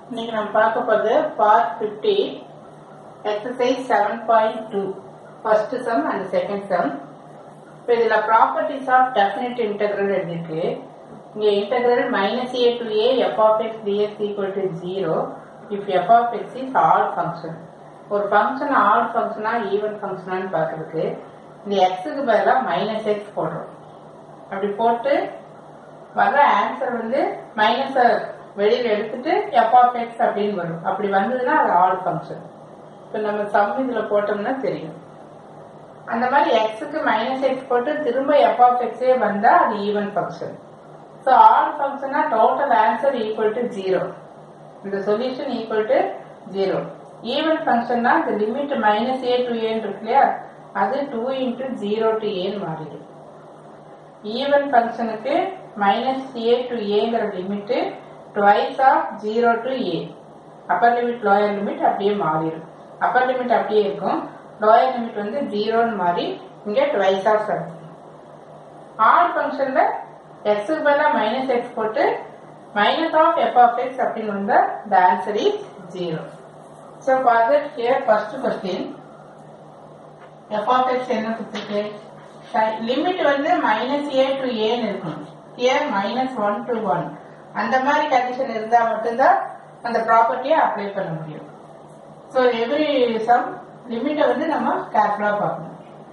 இன்னைக்கு நம்ம பார்க்க போறது part fifty exercise seven point two first sum and second sum இப்போ இதில் ப்ராப்பர்ட்டிஸ் ஆஃப் டெஃபினட் இன்டெக்ரல் எழுதிருக்கு இங்கே integral minus A to A F of X dx equal to zero if F of X is odd function ஒரு function odd ஃபங்க்ஷனா even ஃபங்க்ஷனான்னு பார்க்கறதுக்கு இந்த எக்ஸுக்கு பதிலாக மைனஸ் எக்ஸ் போடுறோம் அப்படி போட்டு வர்ற ஆன்சர் வந்து மைனஸ் வெளியில எடுத்துட்டு எஃப் ஆஃப் எக்ஸ் அப்படின்னு வரும் அப்படி வந்ததுன்னா அது ஆல் ஃபங்க்ஷன் இப்போ நம்ம சம் இதுல போட்டோம்னா தெரியும் அந்த மாதிரி எக்ஸுக்கு மைனஸ் எக்ஸ் போட்டு திரும்ப எஃப் ஆஃப் எக்ஸே வந்தா அது ஈவன் ஃபங்க்ஷன் ஸோ ஆல் ஃபங்க்ஷனா total answer equal to zero இந்த solution equal to zero even ஃபங்க்ஷன்னா இந்த லிமிட் மைனஸ் ஏ டு ஏன்னு இருக்கு இல்லையா அது டூ இன்ட்டு ஜீரோ டு ஏன்னு மாறிடும் ஈவன் ஃபங்க்ஷனுக்கு மைனஸ் ஏ டு ஏங்கிற limit twice of zero to A upper limit lower limit அப்படியே மாறிடும் அப்பர் லிமிட் அப்படியே இருக்கும் லோயர் லிமிட் வந்து ஜீரோன்னு மாறி இங்க டுவைஸ் ஆஃப் வருது ஆல் ஃபங்க்ஷன்ல எக்ஸுக்கு பதிலாக மைனஸ் எக்ஸ் போட்டு minus of F of X அப்படின்னு வந்தா the answer is zero so for that here first question F of X என்ன கொடுத்துருக்கு லிமிட் வந்து மைனஸ் ஏ டு ஏன்னு இருக்கும் here minus one to one அந்த மாதிரி கண்டிஷன் இருந்தா மட்டும்தான் அந்த ப்ராப்பர்ட்டியை அப்ளை பண்ண முடியும் ஸோ எவ்ரி சம் லிமிட்டை வந்து நம்ம கேர்ஃபுல்லாக பார்க்கணும்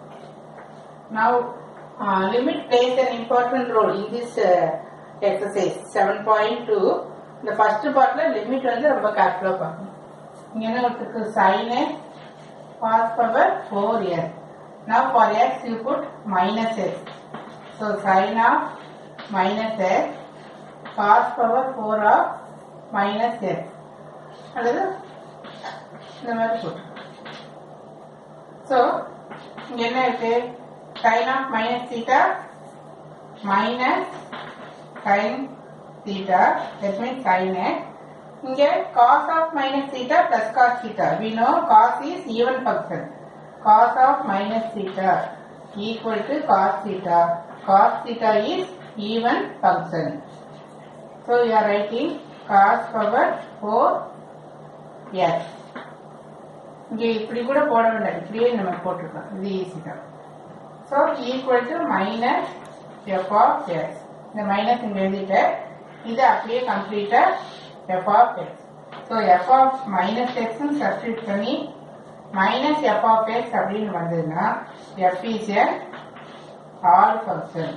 now limit plays an important role in this exercise seven point two இந்த ஃபர்ஸ்ட் பார்ட்ல லிமிட் வந்து ரொம்ப கேர்ஃபுல்லாக பார்க்கணும் இங்க என்ன ஒருத்தருக்கு sine cos power 4n. Now for x you put minus x. So sin of minus x cos power 4 of minus x. அல்லது இந்த மாதிரி போட்டு ஸோ இங்க என்ன இருக்கு sin of minus theta minus sin theta that means sin x இங்க cos of minus theta plus cos theta. We know cos is even function. Cos of minus theta equal to cos theta. Cos theta is even function. So you are writing cos power 4 yes. இங்க இப்படி கூட போட வேண்டாம் இப்படியே நம்ம போட்டிருக்கோம் இது easy தான் so equal to minus F of X இந்த மைனஸ் இங்க எழுதிட்டேன் இது அப்படியே கம்ப்ளீட்டா f of x. So f of minus x ன்னு substitute பண்ணி minus f of x அப்படின்னு வந்ததுன்னா f is a all function.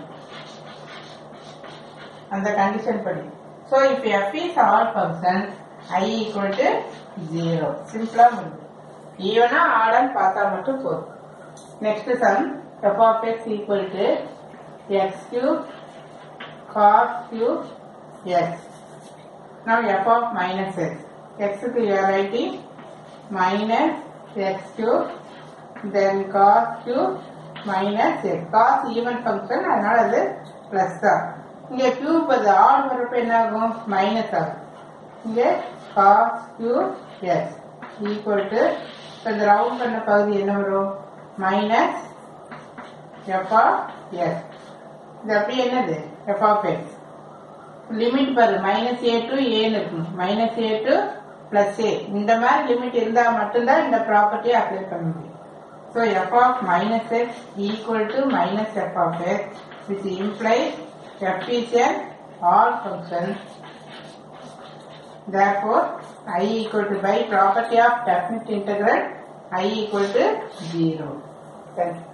அந்த கண்டிஷன் படி so if f is all function i equal to 0 சிம்பிளா முடியும் ஈவனா ஆடான்னு பார்த்தா மட்டும் போதும் next sum f of x equal to x cube cos cube x Now f of minus x. x க்கு you are writing minus x cube then cos cube minus x. cos even function அதனால அது plus தான். இங்க cube அது add வரப்ப என்ன ஆகும் minus ஆகும். இங்க cos cube x equal to இப்ப இந்த ரவுண்ட் பண்ண பகுதி என்ன வரும் மைனஸ் f of x. இது அப்படியே என்னது f of x. லிமிட் பாரு மைனஸ் ஏ டு ஏன்னு இருக்கணும் minus A to plus A இந்த மாதிரி லிமிட் இருந்தா மட்டும்தான் இந்த ப்ராப்பர்ட்டியை அப்ளை பண்ண முடியும் so F of minus X equal to minus F of X which implies F is an odd function therefore i equal to by property of definite integral i equal to 0 thank you